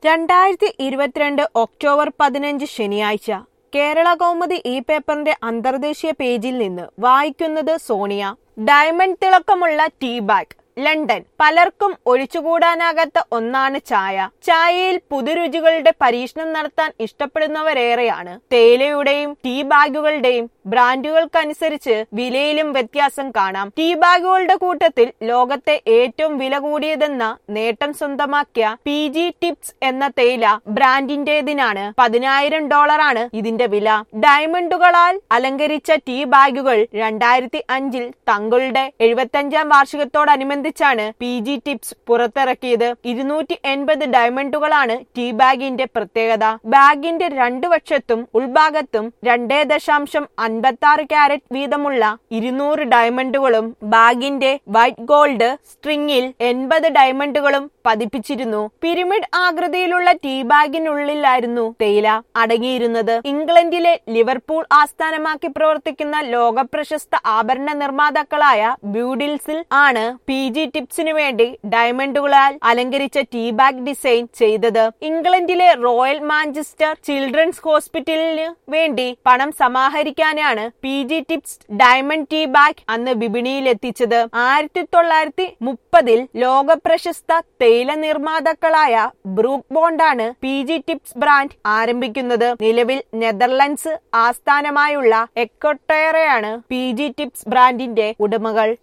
രണ്ടായിരത്തി ഇരുപത്തിരണ്ട് ഒക്ടോബർ പതിനഞ്ച് ശനിയാഴ്ച കേരള കൗമുദി ഈ പേപ്പറിന്റെ അന്തർദേശീയ പേജിൽ നിന്ന് വായിക്കുന്നത് സോണിയ ഡയമണ്ട് തിളക്കമുള്ള ടീ ബാഗ് ലണ്ടൻ പലർക്കും ഒഴിച്ചുകൂടാനാകാത്ത ഒന്നാണ് ചായ ചായയിൽ പുതുരുചികളുടെ പരീക്ഷണം നടത്താൻ ഇഷ്ടപ്പെടുന്നവരേറെയാണ് തേയിലയുടെയും ടീ ബാഗുകളുടെയും ബ്രാൻഡുകൾക്കനുസരിച്ച് വിലയിലും വ്യത്യാസം കാണാം ടീ ബാഗുകളുടെ കൂട്ടത്തിൽ ലോകത്തെ ഏറ്റവും വില കൂടിയതെന്ന നേട്ടം സ്വന്തമാക്കിയ പി ജി ടിപ്സ് എന്ന തേയില ബ്രാൻഡിന്റേതിനാണ് പതിനായിരം ഡോളറാണ് ഇതിന്റെ വില ഡയമണ്ടുകളാൽ അലങ്കരിച്ച ടീ ബാഗുകൾ രണ്ടായിരത്തി അഞ്ചിൽ തങ്ങളുടെ എഴുപത്തഞ്ചാം വാർഷികത്തോടനുബന്ധിച്ചാണ് പി ജി ടിപ്സ് പുറത്തിറക്കിയത് ഇരുന്നൂറ്റി എൺപത് ഡയമണ്ടുകളാണ് ടീ ബാഗിന്റെ പ്രത്യേകത ബാഗിന്റെ രണ്ടു വശത്തും ഉൾഭാഗത്തും രണ്ടേ ദശാംശം അൻപത്തി ആറ് ക്യാരറ്റ് വീതമുള്ള ഇരുന്നൂറ് ഡയമണ്ടുകളും ബാഗിന്റെ വൈറ്റ് ഗോൾഡ് സ്ട്രിങ്ങിൽ എൺപത് ഡയമണ്ടുകളും പതിപ്പിച്ചിരുന്നു പിരമിഡ് ആകൃതിയിലുള്ള ടീ ബാഗിനുള്ളിലായിരുന്നു തേയില അടങ്ങിയിരുന്നത് ഇംഗ്ലണ്ടിലെ ലിവർപൂൾ ആസ്ഥാനമാക്കി പ്രവർത്തിക്കുന്ന ലോകപ്രശസ്ത ആഭരണ നിർമ്മാതാക്കളായ ബ്യൂഡിൽസിൽ ആണ് പി ജി ടിപ്സിനു വേണ്ടി ഡയമണ്ടുകളാൽ അലങ്കരിച്ച ടീ ബാഗ് ഡിസൈൻ ചെയ്തത് ഇംഗ്ലണ്ടിലെ റോയൽ മാഞ്ചസ്റ്റർ ചിൽഡ്രൻസ് ഹോസ്പിറ്റലിന് വേണ്ടി പണം സമാഹരിക്കാനാണ് P G tips diamond tea bag അന്ന് വിപണിയിൽ എത്തിച്ചത് ആയിരത്തി തൊള്ളായിരത്തി മുപ്പതിൽ ലോകപ്രശസ്ത തേയില നിർമ്മാതാക്കളായ ബ്രൂക്ക് ബോണ്ടാണ് പി ജി ടിപ്സ് ബ്രാൻഡ് ആരംഭിക്കുന്നത് നിലവിൽ നെതർലൻഡ്സ് ആസ്ഥാനമായുള്ള എക്കോട്ടയറയാണ് പി ജി ടിപ്സ് ബ്രാൻഡിന്റെ ഉടമകൾ